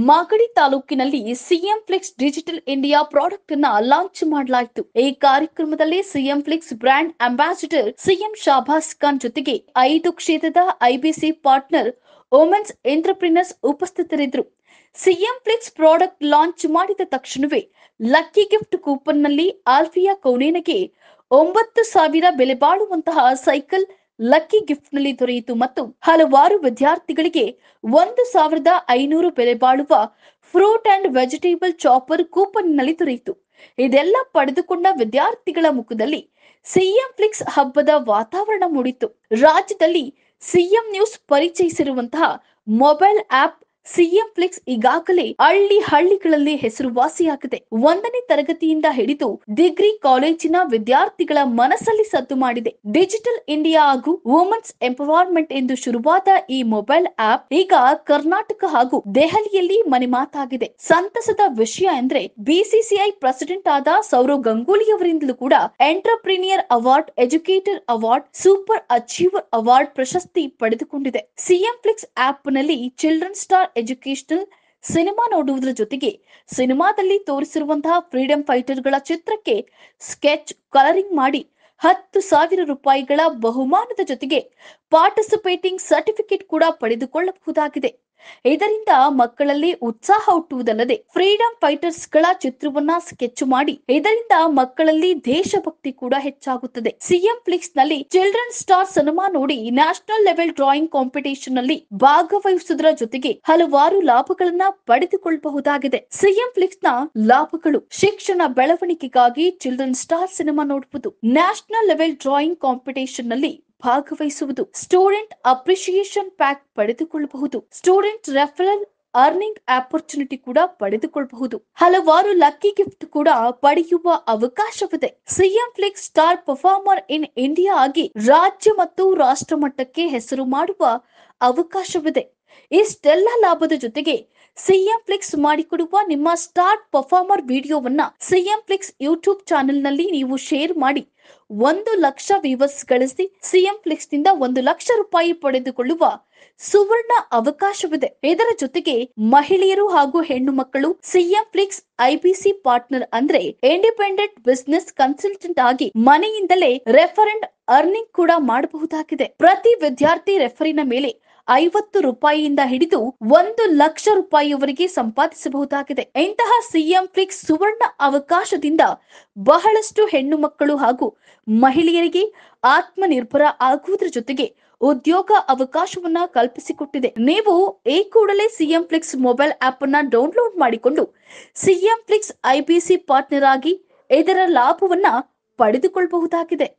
ಮಾಗಡಿ ತಾಲೂಕಿನಲ್ಲಿ CM flex digital India product ಅನ್ನ launch ಮಾಡಲಾಯಿತು ಈ ಕಾರ್ಯಕ್ರಮದಲ್ಲಿ CM flex brand ambassador CM Shahbaz Khan ಜೊತೆಗೆ ಐದು ಕ್ಷೇತ್ರದ ಐಬಿಸಿ ಪಾರ್ಟ್ನರ್ ವುಮೆನ್ಸ್ ಎಂಟರ್ಪ್ರಿನರ್ಸ್ ಉಪಸ್ಥಿತರಿದ್ದರು ಸಿಎಂ ಫ್ಲೆಕ್ಸ್ ಪ್ರಾಡಕ್ಟ್ ಲಾಂಚ್ ಮಾಡಿದ ತಕ್ಷಣವೇ ಲಕ್ಕಿ ಗಿಫ್ಟ್ ಕೂಪನ್ ನಲ್ಲಿ ಆಲ್ಫಿಯಾ ಕೌನೇನಗೆ ಒಂಬತ್ತು ಸಾವಿರ ಬೆಲೆ ಬಾಳುವಂತಹ ಸೈಕಲ್ ಲಕ್ಕಿ ಗಿಫ್ಟ್ ನಲ್ಲಿ ದೊರೆಯಿತು ಮತ್ತು ಹಲವಾರು ವಿದ್ಯಾರ್ಥಿಗಳಿಗೆ ಒಂದು ಸಾವಿರದ ಐನೂರು ಬೆಲೆ ಬಾಳುವ fruit and vegetable chopper coupon ನಲ್ಲಿ ದೊರೆಯಿತು ಇದೆಲ್ಲ ಪಡೆದುಕೊಂಡ ವಿದ್ಯಾರ್ಥಿಗಳ ಮುಖದಲ್ಲಿ ಸಿಎಂ ಫ್ಲಿಕ್ಸ್ ಹಬ್ಬದ ವಾತಾವರಣ ಮೂಡಿತ್ತು ರಾಜ್ಯದಲ್ಲಿ ಸಿಎಂ ನ್ಯೂಸ್ ಪರಿಚಯಿಸಿರುವಂತಹ ಮೊಬೈಲ್ ಆಪ್ ಸಿಎಂ ಫ್ಲಿಕ್ಸ್ ಈಗಾಗಲೇ ಹಳ್ಳಿ ಹಳ್ಳಿಗಳಲ್ಲಿ ಹೆಸರುವಾಸಿಯಾಗಿದೆ ಒಂದನೇ ತರಗತಿಯಿಂದ ಹಿಡಿದು ಡಿಗ್ರಿ ಕಾಲೇಜಿನ ವಿದ್ಯಾರ್ಥಿಗಳ ಮನಸ್ಸಲ್ಲಿ ಸದ್ದು ಮಾಡಿದೆ ಡಿಜಿಟಲ್ ಇಂಡಿಯಾ ಹಾಗೂ ವುಮೆನ್ಸ್ ಎಂಪವರ್ಮೆಂಟ್ ಎಂದು ಶುರುವಾದ ಈ ಮೊಬೈಲ್ ಆಪ್ ಈಗ ಕರ್ನಾಟಕ ಹಾಗೂ ದೆಹಲಿಯಲ್ಲಿ ಮನೆ ಮಾತಾಗಿದೆ ಸಂತಸದ ವಿಷಯ ಎಂದ್ರೆ ಬಿಸಿಸಿಐ ಪ್ರೆಸಿಡೆಂಟ್ ಆದ ಸೌರವ್ ಗಂಗೂಲಿ ಅವರಿಂದಲೂ ಕೂಡ entrepreneur award educator award super achiever award ಪ್ರಶಸ್ತಿ ಪಡೆದುಕೊಂಡಿದೆ ಸಿಎಂ ಫ್ಲಿಕ್ಸ್ ಆಪ್ ನಲ್ಲಿ ಚಿಲ್ಡ್ರನ್ ಸ್ಟಾರ್ ಎಜುಕೇಶನಲ್ ಸಿನಿಮಾ ನೋಡುವುದರ ಜೊತೆಗೆ ಸಿನಿಮಾದಲ್ಲಿ ತೋರಿಸಿರುವಂತಹ ಫ್ರೀಡಂ ಫೈಟರ್ಗಳ ಚಿತ್ರಕ್ಕೆ ಸ್ಕೆಚ್ ಕಲರಿಂಗ್ ಮಾಡಿ ಹತ್ತು ಸಾವಿರ ರೂಪಾಯಿಗಳ ಬಹುಮಾನದ ಜೊತೆಗೆ ಪಾರ್ಟಿಸಿಪೇಟಿಂಗ್ ಸರ್ಟಿಫಿಕೇಟ್ ಕೂಡ ಪಡೆದುಕೊಳ್ಳಬಹುದಾಗಿದೆ ಇದರಿಂದ ಮಕ್ಕಳಲ್ಲಿ ಉತ್ಸಾಹ ಹುಟ್ಟುವುದಲ್ಲದೆ ಫ್ರೀಡಂ ಫೈಟರ್ಸ್ ಗಳ ಚಿತ್ರವನ್ನ ಸ್ಕೆಚ್ ಮಾಡಿ ಇದರಿಂದ ಮಕ್ಕಳಲ್ಲಿ ದೇಶಭಕ್ತಿ ಕೂಡ ಹೆಚ್ಚಾಗುತ್ತದೆ ಸಿಎಂ ಫ್ಲಿಕ್ಸ್ ನಲ್ಲಿ ಚಿಲ್ಡ್ರನ್ ಸ್ಟಾರ್ ಸಿನಿಮಾ ನೋಡಿ ನ್ಯಾಷನಲ್ ಲೆವೆಲ್ ಡ್ರಾಯಿಂಗ್ ಕಾಂಪಿಟೇಷನ್ ನಲ್ಲಿ ಭಾಗವಹಿಸುವುದರ ಜೊತೆಗೆ ಹಲವಾರು ಲಾಭಗಳನ್ನ ಪಡೆದುಕೊಳ್ಳಬಹುದಾಗಿದೆ ಸಿಎಂ ಫ್ಲಿಕ್ಸ್ ನ ಲಾಭಗಳು ಶಿಕ್ಷಣ ಬೆಳವಣಿಗೆಗಾಗಿ ಚಿಲ್ಡ್ರನ್ ಸ್ಟಾರ್ ಸಿನಿಮಾ ನೋಡುವುದು ನ್ಯಾಷನಲ್ ಲೆವೆಲ್ ಡ್ರಾಯಿಂಗ್ ಕಾಂಪಿಟೇಷನ್ ನಲ್ಲಿ ಭಾಗವಹಿಸುವುದು ಸ್ಟೂಡೆಂಟ್ ಅಪ್ರಿಸಿಯೇಷನ್ ಪ್ಯಾಕ್ ಪಡೆದುಕೊಳ್ಳಬಹುದು ಸ್ಟೂಡೆಂಟ್ ರೆಫರಲ್ ಅರ್ನಿಂಗ್ ಆಪರ್ಚುನಿಟಿ ಕೂಡ ಪಡೆದುಕೊಳ್ಳಬಹುದು ಹಲವಾರು ಲಕ್ಕಿ ಗಿಫ್ಟ್ ಕೂಡ ಪಡೆಯುವ ಅವಕಾಶವಿದೆ CM flix star performer in India ಆಗಿ ರಾಜ್ಯ ಮತ್ತು ರಾಷ್ಟ್ರ ಮಟ್ಟಕ್ಕೆ ಹೆಸರು ಮಾಡುವ ಅವಕಾಶವಿದೆ ಇಷ್ಟೆಲ್ಲ ಲಾಭದ ಜೊತೆಗೆ ಸಿಎಂ ಫ್ಲಿಕ್ಸ್ ಮಾಡಿಕೊಡುವ ನಿಮ್ಮ ಸ್ಟಾರ್ ಪರ್ಫಾರ್ಮರ್ ವಿಡಿಯೋವನ್ನ ಸಿಎಂ ಫ್ಲಿಕ್ಸ್ ಯೂಟ್ಯೂಬ್ ಚಾನೆಲ್ ನಲ್ಲಿ ನೀವು ಶೇರ್ ಮಾಡಿ ಒಂದು ಲಕ್ಷ ವ್ಯೂವರ್ಸ್ ಗಳಿಸಿ ಸಿಎಂ ಫ್ಲಿಕ್ಸ್ ನಿಂದ ಒಂದು ಲಕ್ಷ ರೂಪಾಯಿ ಪಡೆದುಕೊಳ್ಳುವ ಸುವರ್ಣ ಅವಕಾಶವಿದೆ ಇದರ ಜೊತೆಗೆ ಮಹಿಳೆಯರು ಹಾಗೂ ಹೆಣ್ಣು ಮಕ್ಕಳು ಸಿಎಂ ಫ್ಲಿಕ್ಸ್ ಐಬಿಸಿ ಪಾರ್ಟ್ನರ್ ಅಂದ್ರೆ ಇಂಡಿಪೆಂಡೆಂಟ್ ಬಿಸಿನೆಸ್ ಕನ್ಸಲ್ಟೆಂಟ್ ಆಗಿ ಮನೆಯಿಂದಲೇ ರೆಫರೆಂಡ್ ಅರ್ನಿಂಗ್ ಕೂಡ ಮಾಡಬಹುದಾಗಿದೆ ಪ್ರತಿ ವಿದ್ಯಾರ್ಥಿ ರೆಫರಿನ ಮೇಲೆ ಐವತ್ತು ರೂಪಾಯಿಯಿಂದ ಹಿಡಿದು ಒಂದು ಲಕ್ಷ ರೂಪಾಯಿಯವರೆಗೆ ಸಂಪಾದಿಸಬಹುದಾಗಿದೆ ಇಂತಹ ಸಿಎಂ ಫ್ಲಿಕ್ಸ್ ಸುವರ್ಣ ಅವಕಾಶದಿಂದ ಬಹಳಷ್ಟು ಹೆಣ್ಣು ಮಕ್ಕಳು ಹಾಗೂ ಮಹಿಳೆಯರಿಗೆ ಆತ್ಮನಿರ್ಭರ ಆಗುವುದರ ಜೊತೆಗೆ ಉದ್ಯೋಗ ಅವಕಾಶವನ್ನ ಕಲ್ಪಿಸಿಕೊಟ್ಟಿದೆ ನೀವು ಈ ಕೂಡಲೇ ಸಿಎಂ ಫ್ಲಿಕ್ಸ್ ಮೊಬೈಲ್ ಆಪ್ ಅನ್ನ ಡೌನ್ಲೋಡ್ ಮಾಡಿಕೊಂಡು ಸಿಎಂ ಫ್ಲಿಕ್ಸ್ ಐಬಿಸಿ ಪಾರ್ಟ್ನರ್ ಆಗಿ ಇದರ ಲಾಭವನ್ನ ಪಡೆದುಕೊಳ್ಳಬಹುದಾಗಿದೆ